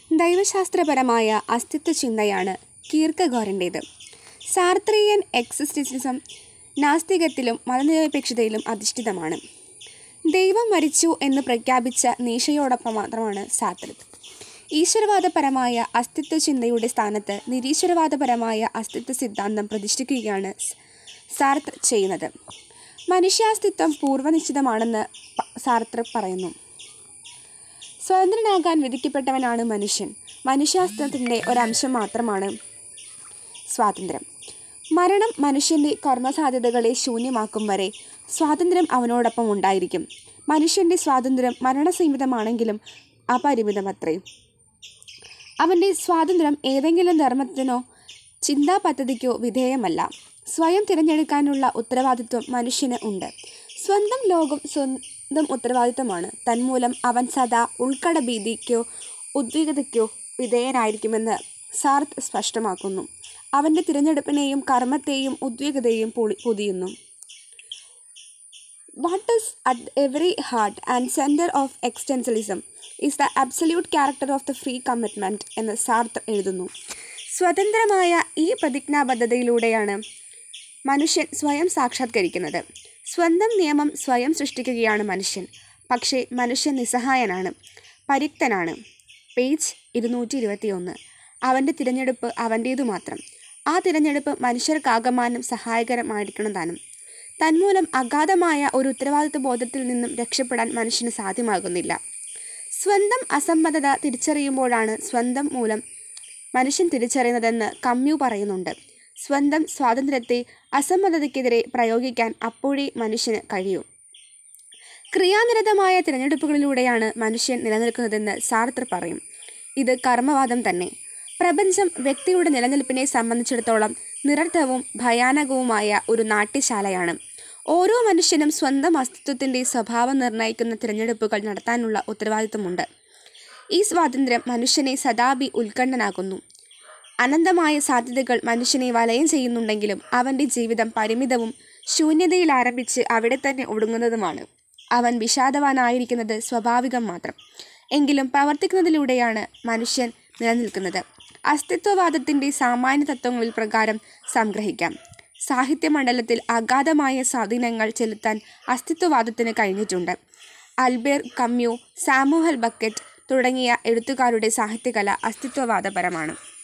ദൈവശാസ്ത്രപരമായ അസ്തിത്വ ചിന്തയാണ് കീർക്കഗോറിൻ്റേത് സാർത്രിയൻ എക്സിസ്റ്റൻസിസം നാസ്തികത്തിലും മതനിരപേക്ഷതയിലും അധിഷ്ഠിതമാണ് ദൈവം മരിച്ചു എന്ന് പ്രഖ്യാപിച്ച നീഷയോടൊപ്പം മാത്രമാണ് സാർത്ര ഈശ്വരവാദപരമായ അസ്തിത്വ ചിന്തയുടെ സ്ഥാനത്ത് നിരീശ്വരവാദപരമായ അസ്തിത്വ സിദ്ധാന്തം പ്രതിഷ്ഠിക്കുകയാണ് സ് സാർത്ര ചെയ്യുന്നത് മനുഷ്യാസ്തിത്വം പൂർവ്വനിശ്ചിതമാണെന്ന് പ- സാർത്ര പറയുന്നു സ്വതന്ത്രനാകാൻ വിധിക്കപ്പെട്ടവനാണ് മനുഷ്യൻ മനുഷ്യാസ്ത്രത്തിൻ്റെ ഒരംശം മാത്രമാണ് സ്വാതന്ത്ര്യം മരണം മനുഷ്യൻ്റെ കർമ്മസാധ്യതകളെ ശൂന്യമാക്കും വരെ സ്വാതന്ത്ര്യം അവനോടൊപ്പം ഉണ്ടായിരിക്കും മനുഷ്യൻ്റെ സ്വാതന്ത്ര്യം മരണസീമിതമാണെങ്കിലും അപരിമിതമത്രേ അവൻ്റെ സ്വാതന്ത്ര്യം ഏതെങ്കിലും ധർമ്മത്തിനോ ചിന്താ പദ്ധതിക്കോ വിധേയമല്ല സ്വയം തിരഞ്ഞെടുക്കാനുള്ള ഉത്തരവാദിത്വം മനുഷ്യന് ഉണ്ട് സ്വന്തം ലോകം സ്വന്തം ഉത്തരവാദിത്തമാണ് തന്മൂലം അവൻ സദാ ഉൾക്കട ഭീതിക്കോ ഉദ്വിഗ്നതയ്ക്കോ വിധേയനായിരിക്കുമെന്ന് സാർത്ത് സ്പഷ്ടമാക്കുന്നു അവൻ്റെ തിരഞ്ഞെടുപ്പിനെയും കർമ്മത്തെയും ഉദ്വിഗ്നതയും പൊളി പൊതിയുന്നു what is at every heart and centre of existentialism is the absolute character of the free commitment എന്ന് സാർത്ത് എഴുതുന്നു സ്വതന്ത്രമായ ഈ പ്രതിജ്ഞാബദ്ധതയിലൂടെയാണ് മനുഷ്യൻ സ്വയം സാക്ഷാത്കരിക്കുന്നത് സ്വന്തം നിയമം സ്വയം സൃഷ്ടിക്കുകയാണ് മനുഷ്യൻ പക്ഷേ മനുഷ്യൻ നിസ്സഹായനാണ് പരിക്തനാണ് പേജ് ഇരുന്നൂറ്റി ഇരുപത്തിയൊന്ന് അവൻ്റെ തിരഞ്ഞെടുപ്പ് അവൻ്റേതു മാത്രം ആ തിരഞ്ഞെടുപ്പ് മനുഷ്യർക്കാകമാനം സഹായകരമായിരിക്കണം താനും തന്മൂലം അഗാധമായ ഒരു ഉത്തരവാദിത്വ ബോധത്തിൽ നിന്നും രക്ഷപ്പെടാൻ മനുഷ്യന് സാധ്യമാകുന്നില്ല സ്വന്തം അസംബന്ധത തിരിച്ചറിയുമ്പോഴാണ് സ്വന്തം മൂലം മനുഷ്യൻ തിരിച്ചറിയുന്നതെന്ന് കമ്മ്യൂ പറയുന്നുണ്ട് സ്വന്തം സ്വാതന്ത്ര്യത്തെ അസംബന്ധതയ്ക്കെതിരെ പ്രയോഗിക്കാൻ അപ്പോഴേ മനുഷ്യന് കഴിയൂ ക്രിയാനിരതമായ തിരഞ്ഞെടുപ്പുകളിലൂടെയാണ് മനുഷ്യൻ നിലനിൽക്കുന്നതെന്ന് സാർത്ര പറയും ഇത് കർമ്മവാദം തന്നെ പ്രപഞ്ചം വ്യക്തിയുടെ നിലനിൽപ്പിനെ സംബന്ധിച്ചിടത്തോളം നിരർത്ഥവും ഭയാനകവുമായ ഒരു നാട്യശാലയാണ് ഓരോ മനുഷ്യനും സ്വന്തം അസ്തിത്വത്തിൻ്റെ സ്വഭാവം നിർണ്ണയിക്കുന്ന തിരഞ്ഞെടുപ്പുകൾ നടത്താനുള്ള ഉത്തരവാദിത്തമുണ്ട് ഈ സ്വാതന്ത്ര്യം മനുഷ്യനെ സദാപി ഉത്കണ്ഠനാക്കുന്നു അനന്തമായ സാധ്യതകൾ മനുഷ്യനെ വലയം ചെയ്യുന്നുണ്ടെങ്കിലും അവൻ്റെ ജീവിതം പരിമിതവും ശൂന്യതയിൽ ആരംഭിച്ച് അവിടെ തന്നെ ഒടുങ്ങുന്നതുമാണ് അവൻ വിഷാദവാനായിരിക്കുന്നത് സ്വാഭാവികം മാത്രം എങ്കിലും പ്രവർത്തിക്കുന്നതിലൂടെയാണ് മനുഷ്യൻ നിലനിൽക്കുന്നത് അസ്തിത്വവാദത്തിൻ്റെ സാമാന്യ തത്വങ്ങളിൽ പ്രകാരം സംഗ്രഹിക്കാം സാഹിത്യമണ്ഡലത്തിൽ അഗാധമായ സ്വാധീനങ്ങൾ ചെലുത്താൻ അസ്തിത്വവാദത്തിന് കഴിഞ്ഞിട്ടുണ്ട് അൽബേർ കമ്യൂ സാമുഹൽ ബക്കറ്റ് തുടങ്ങിയ എഴുത്തുകാരുടെ സാഹിത്യകല അസ്തിത്വവാദപരമാണ്